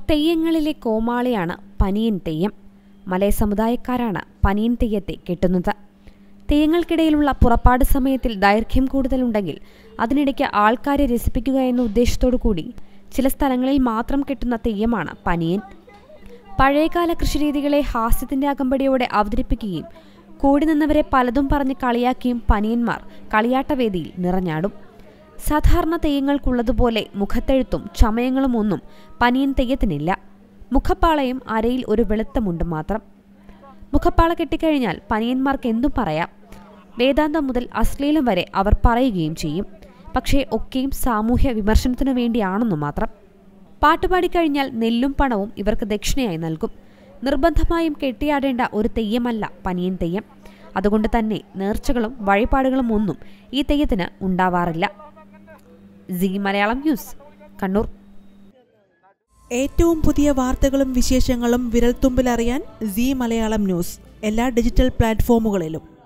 തെയ്യങ്ങളിലെ കോമാളിയാണ് പനിയൻ തെയ്യം മലയ സമുദായക്കാരാണ് പനിയൻ തെയ്യത്തെ കെട്ടുന്നത് തെയ്യങ്ങൾക്കിടയിലുള്ള പുറപ്പാട് സമയത്തിൽ ദൈർഘ്യം കൂടുതലുണ്ടെങ്കിൽ അതിനിടയ്ക്ക് ആൾക്കാരെ രസിപ്പിക്കുക എന്ന ഉദ്ദേശത്തോടു കൂടി ചില സ്ഥലങ്ങളിൽ മാത്രം കെട്ടുന്ന തെയ്യമാണ് പനിയൻ പഴയകാല കൃഷിരീതികളെ ഹാസ്യത്തിന്റെ അകമ്പടിയോടെ അവതരിപ്പിക്കുകയും കൂടി നിന്നവരെ പലതും പറഞ്ഞ് കളിയാക്കിയും പനിയന്മാർ കളിയാട്ടവേദിയിൽ നിറഞ്ഞാടും സാധാരണ തെയ്യങ്ങൾക്കുള്ളതുപോലെ മുഖത്തെഴുത്തും ചമയങ്ങളും ഒന്നും പനിയൻ തെയ്യത്തിനില്ല മുഖപ്പാളയും അരയിൽ ഒരു വെളുത്ത മുണ്ടും മാത്രം മുഖപ്പാള കെട്ടിക്കഴിഞ്ഞാൽ പനിയന്മാർക്ക് എന്തും പറയാം വേദാന്തം മുതൽ അശ്ലീലം വരെ അവർ പറയുകയും ചെയ്യും പക്ഷേ ഒക്കെയും സാമൂഹ്യ വിമർശനത്തിനു വേണ്ടിയാണെന്നു മാത്രം പാട്ടുപാടിക്കഴിഞ്ഞാൽ നെല്ലും പണവും ഇവർക്ക് ദക്ഷിണയായി നൽകും നിർബന്ധമായും കെട്ടിയാടേണ്ട ഒരു തെയ്യമല്ല പനിയൻ തെയ്യം അതുകൊണ്ട് തന്നെ നേർച്ചകളും വഴിപാടുകളും ഒന്നും ഈ തെയ്യത്തിന് ഉണ്ടാവാറില്ല സി മലയാളം ന്യൂസ് കണ്ണൂർ ഏറ്റവും പുതിയ വാർത്തകളും വിശേഷങ്ങളും വിരൽത്തുമ്പിലറിയാൻ സി മലയാളം ന്യൂസ് എല്ലാ ഡിജിറ്റൽ പ്ലാറ്റ്ഫോമുകളിലും